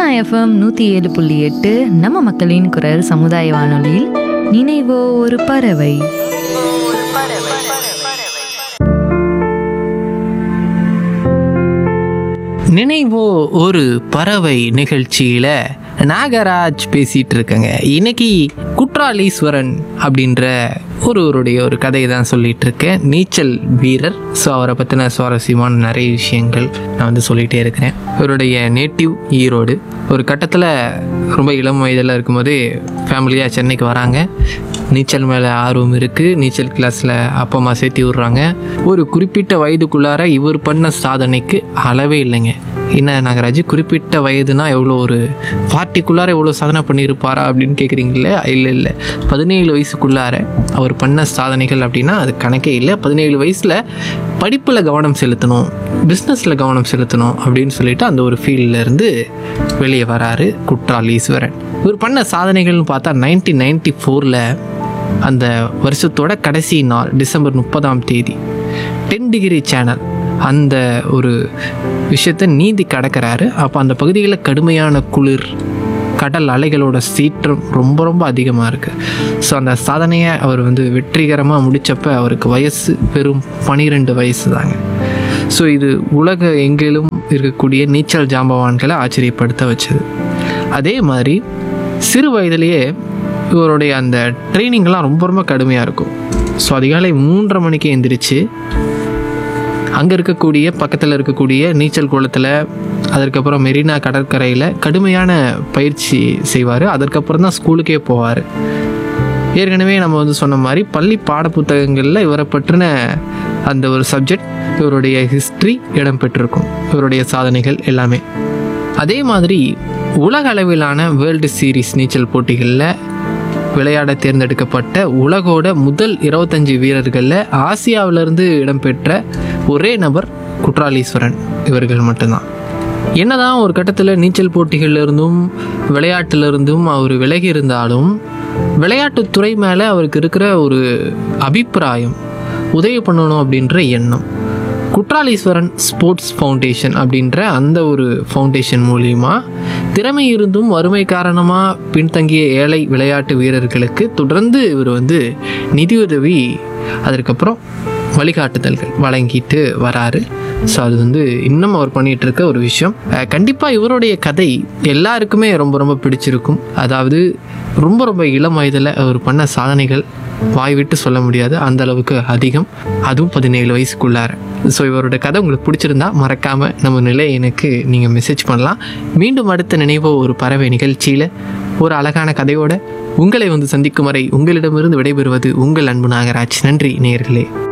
FM நூற்றி ஏழு புள்ளி எட்டு நம்ம மக்களின் குரல் சமுதாய வானொலியில் நினைவோ ஒரு பறவை நினைவோ ஒரு பறவை நிகழ்ச்சியில் நாகராஜ் பேசிகிட்டு இருக்கேங்க இன்னைக்கு குற்றாலீஸ்வரன் அப்படின்ற ஒருவருடைய ஒரு கதையை தான் சொல்லிட்டு இருக்கேன் நீச்சல் வீரர் ஸோ அவரை பற்றின சுவாரஸ்யமான நிறைய விஷயங்கள் நான் வந்து சொல்லிகிட்டே இருக்கிறேன் இவருடைய நேட்டிவ் ஈரோடு ஒரு கட்டத்தில் ரொம்ப இளம் வயதில் இருக்கும்போதே ஃபேமிலியாக சென்னைக்கு வராங்க நீச்சல் மேலே ஆர்வம் இருக்குது நீச்சல் கிளாஸில் அப்பா அம்மா சேர்த்தி விட்றாங்க ஒரு குறிப்பிட்ட வயதுக்குள்ளார இவர் பண்ண சாதனைக்கு அளவே இல்லைங்க என்ன நாகராஜ் குறிப்பிட்ட வயதுனா எவ்வளோ ஒரு ஃபார்ட்டிக்குள்ளார எவ்வளோ சாதனை பண்ணியிருப்பாரா அப்படின்னு கேட்குறீங்களே இல்லை இல்லை பதினேழு வயசுக்குள்ளார அவர் பண்ண சாதனைகள் அப்படின்னா அது கணக்கே இல்லை பதினேழு வயசில் படிப்பில் கவனம் செலுத்தணும் பிஸ்னஸில் கவனம் செலுத்தணும் அப்படின்னு சொல்லிட்டு அந்த ஒரு ஃபீல்டில் இருந்து வெளியே வராரு குற்றாலீஸ்வரன் இவர் பண்ண சாதனைகள்னு பார்த்தா நைன்டீன் நைன்டி ஃபோரில் அந்த வருஷத்தோட கடைசி நாள் டிசம்பர் முப்பதாம் தேதி டென் டிகிரி சேனல் அந்த ஒரு விஷயத்தை நீந்தி கடக்கிறாரு அப்போ அந்த பகுதிகளில் கடுமையான குளிர் கடல் அலைகளோட சீற்றம் ரொம்ப ரொம்ப அதிகமாக இருக்குது ஸோ அந்த சாதனையை அவர் வந்து வெற்றிகரமாக முடித்தப்ப அவருக்கு வயசு வெறும் பனிரெண்டு வயசு தாங்க ஸோ இது உலக எங்கிலும் இருக்கக்கூடிய நீச்சல் ஜாம்பவான்களை ஆச்சரியப்படுத்த வச்சது அதே மாதிரி சிறு வயதிலேயே இவருடைய அந்த ட்ரைனிங்லாம் ரொம்ப ரொம்ப கடுமையாக இருக்கும் ஸோ அதிகாலை மூன்றரை மணிக்கு எந்திரிச்சு அங்கே இருக்கக்கூடிய பக்கத்தில் இருக்கக்கூடிய நீச்சல் குளத்தில் அதற்கப்புறம் மெரினா கடற்கரையில் கடுமையான பயிற்சி செய்வார் அதற்கப்புறம் தான் ஸ்கூலுக்கே போவார் ஏற்கனவே நம்ம வந்து சொன்ன மாதிரி பள்ளி பாடப்புத்தகங்களில் இவரை பற்றின அந்த ஒரு சப்ஜெக்ட் இவருடைய ஹிஸ்ட்ரி இடம்பெற்றிருக்கும் இவருடைய சாதனைகள் எல்லாமே அதே மாதிரி உலக அளவிலான வேர்ல்டு சீரிஸ் நீச்சல் போட்டிகளில் விளையாட தேர்ந்தெடுக்கப்பட்ட உலகோட முதல் இருபத்தஞ்சு வீரர்களில் ஆசியாவிலிருந்து இடம்பெற்ற ஒரே நபர் குற்றாலீஸ்வரன் இவர்கள் மட்டும்தான் என்னதான் ஒரு கட்டத்தில் நீச்சல் போட்டிகள்ல இருந்தும் விளையாட்டுல இருந்தும் அவர் விலகி இருந்தாலும் விளையாட்டுத்துறை மேலே அவருக்கு இருக்கிற ஒரு அபிப்பிராயம் உதவி பண்ணணும் அப்படின்ற எண்ணம் குற்றாலீஸ்வரன் ஸ்போர்ட்ஸ் ஃபவுண்டேஷன் அப்படின்ற அந்த ஒரு ஃபவுண்டேஷன் மூலிமா திறமை இருந்தும் வறுமை காரணமாக பின்தங்கிய ஏழை விளையாட்டு வீரர்களுக்கு தொடர்ந்து இவர் வந்து நிதியுதவி அதற்கப்புறம் வழிகாட்டுதல்கள் வழங்கிட்டு வராரு ஸோ அது வந்து இன்னும் அவர் பண்ணிட்டு இருக்க ஒரு விஷயம் அஹ் கண்டிப்பா இவருடைய கதை எல்லாருக்குமே ரொம்ப ரொம்ப பிடிச்சிருக்கும் அதாவது ரொம்ப ரொம்ப இளம் வயதில் அவர் பண்ண சாதனைகள் வாய் விட்டு சொல்ல முடியாது அந்த அளவுக்கு அதிகம் அதுவும் பதினேழு வயசுக்குள்ளார ஸோ இவரோட கதை உங்களுக்கு பிடிச்சிருந்தா மறக்காம நம்ம நிலை எனக்கு நீங்கள் மெசேஜ் பண்ணலாம் மீண்டும் அடுத்த நினைவோ ஒரு பறவை நிகழ்ச்சியில் ஒரு அழகான கதையோட உங்களை வந்து சந்திக்கும் வரை உங்களிடமிருந்து விடைபெறுவது உங்கள் அன்பு நாகராஜ் நன்றி நேயர்களே